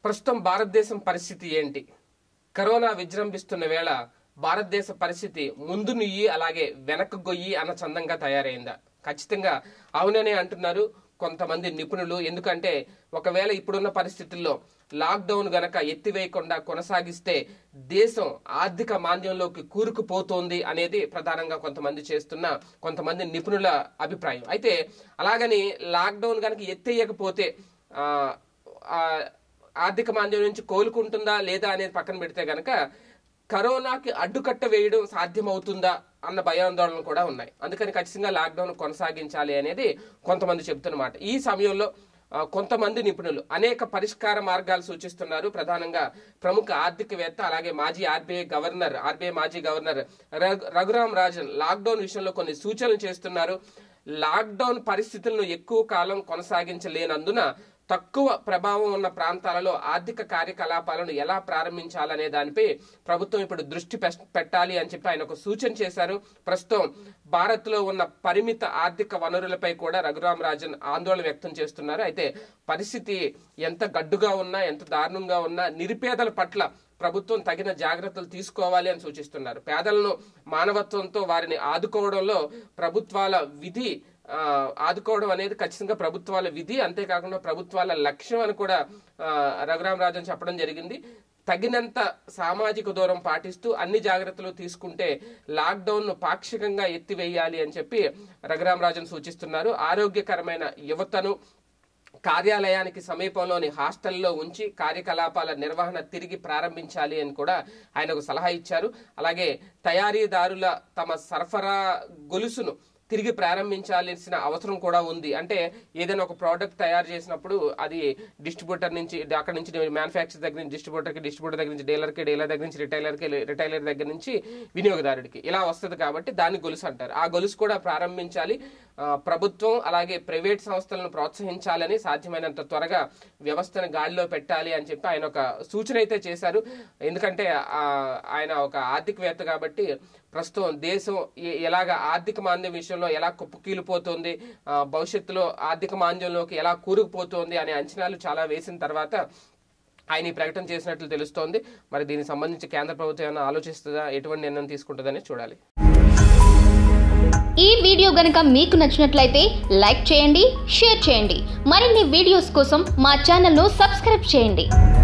ప్రస్తుతం భారతదేశం పరిస్థితి ఏంటి కరోనా విజృంభిస్తున్న వేళ భారతదేశ పరిస్థితి ముందు నుయ్యి అలాగే వెనక్కు గొయ్యి అన్న చందంగా తయారైందా ఖచ్చితంగా అవుననే అంటున్నారు కొంతమంది నిపుణులు ఎందుకంటే ఒకవేళ ఇప్పుడున్న పరిస్థితుల్లో లాక్డౌన్ గనక ఎత్తివేయకుండా కొనసాగిస్తే దేశం ఆర్థిక మాంద్యంలోకి కూరుకుపోతోంది అనేది ప్రధానంగా కొంతమంది చేస్తున్న కొంతమంది నిపుణుల అభిప్రాయం అయితే అలాగని లాక్డౌన్ గనక ఎత్తేయకపోతే ఆ, ఆ, ఆర్థిక మాంద్యం నుంచి కోలుకుంటుందా లేదా అనేది పక్కన పెడితే గనక కరోనాకి అడ్డుకట్ట వేయడం సాధ్యమవుతుందా అన్న భయాందోళనలు కూడా ఉన్నాయి అందుకని ఖచ్చితంగా లాక్డౌన్ కొనసాగించాలి అనేది కొంతమంది చెబుతున్నమాట ఈ సమయంలో ఆ, కొంతమంది నిపుణులు అనేక పరిష్కార మార్గాలు సూచిస్తున్నారు ప్రధానంగా ప్రముఖ ఆర్థికవేత్త అలాగే మాజీ ఆర్బీఐ గవర్నర్ ఆర్బీఐ మాజీ గవర్నర్ రఘు- రఘురామ్ రాజన్ లాక్డౌన్ విషయంలో కొన్ని సూచనలు చేస్తున్నారు లాక్డౌన్ పరిస్థితులను ఎక్కువ కాలం కొనసాగించలేనందున తక్కువ ప్రభావం ఉన్న ప్రాంతాలలో ఆర్థిక కార్యకలాపాలను ఎలా ప్రారంభించాలనే దానిపై ప్రభుత్వం ఇప్పుడు దృష్టి పెస్- పెట్టాలి అని చెప్పి ఆయన ఒక సూచన చేశారు ప్రస్తుతం భారత్ లో ఉన్న పరిమిత ఆర్థిక వనరులపై కూడా రఘురామ్ రాజన్ ఆందోళన వ్యక్తం చేస్తున్నారు అయితే పరిస్థితి ఎంత గడ్డుగా ఉన్నా ఎంత దారుణంగా ఉన్నా నిరుపేదల పట్ల ప్రభుత్వం తగిన జాగ్రత్తలు తీసుకోవాలి అని సూచిస్తున్నారు పేదలను మానవత్వంతో వారిని ఆదుకోవడంలో ప్రభుత్వాల విధి ఆ, ఆదుకోవడం అనేది ఖచ్చితంగా ప్రభుత్వాల విధి అంతేకాకుండా ప్రభుత్వాల లక్ష్యం అని కూడా ఆ, రఘురామ్ రాజన్ చెప్పడం జరిగింది తగినంత సామాజిక దూరం పాటిస్తూ అన్ని జాగ్రత్తలు తీసుకుంటే లాక్డౌన్ ను పాక్షికంగా ఎత్తివేయాలి అని చెప్పి రఘురామ్ రాజన్ సూచిస్తున్నారు ఆరోగ్యకరమైన యువతను కార్యాలయానికి సమీపంలోని హాస్టల్లో ఉంచి కార్యకలాపాల నిర్వహణ తిరిగి ప్రారంభించాలి అని కూడా ఆయన ఒక సలహా ఇచ్చారు అలాగే తయారీదారుల తమ సరఫరా గొలుసును తిరిగి ప్రారంభించాల్సిన అవసరం కూడా ఉంది అంటే ఏదైనా ఒక ప్రోడక్ట్ తయారు చేసినప్పుడు అది డిస్ట్రిబ్యూటర్ నుంచి అక్కడ నుంచి మ్యానుఫ్యాక్చర్ దగ్గర నుంచి డిస్ట్రిబ్యూటర్కి డిస్ట్రిబ్యూటర్ దగ్గర నుంచి డీలర్కి డీలర్ దగ్గర నుంచి రిటైలర్కి రిటైలర్ దగ్గర నుంచి వినియోగదారుడికి ఇలా వస్తుంది కాబట్టి దాన్ని గొలుసు అంటారు ఆ గొలుసు కూడా ప్రారంభించాలి ఆ, ప్రభుత్వం అలాగే ప్రైవేట్ సంస్థలను ప్రోత్సహించాలని సాధ్యమైనంత త్వరగా వ్యవస్థను గాడిలో పెట్టాలి అని చెప్పి ఆయన ఒక సూచన అయితే చేశారు ఎందుకంటే ఆ, ఆయన ఒక ఆర్థికవేత్త కాబట్టి ప్రస్తుతం దేశం ఎ- ఎలాగ ఆర్థిక మాంద్యం విషయంలో ఎలా కుప్పకీలిపోతుంది ఆ, భవిష్యత్తులో ఆర్థిక మాంద్యంలోకి ఎలా కూరుకుపోతుంది అనే అంచనాలు చాలా వేసిన తర్వాత ఆయన ఈ ప్రకటన చేసినట్లు తెలుస్తోంది మరి దీనికి సంబంధించి కేంద్ర ప్రభుత్వం ఏమైనా ఆలోచిస్తుందా ఎటువంటి నిర్ణయం తీసుకుంటుందని చూడాలి ఈ వీడియో గనుక మీకు నచ్చినట్లయితే లైక్ చేయండి షేర్ చేయండి మరిన్ని వీడియోస్ కోసం మా ఛానల్ను సబ్స్క్రైబ్ చేయండి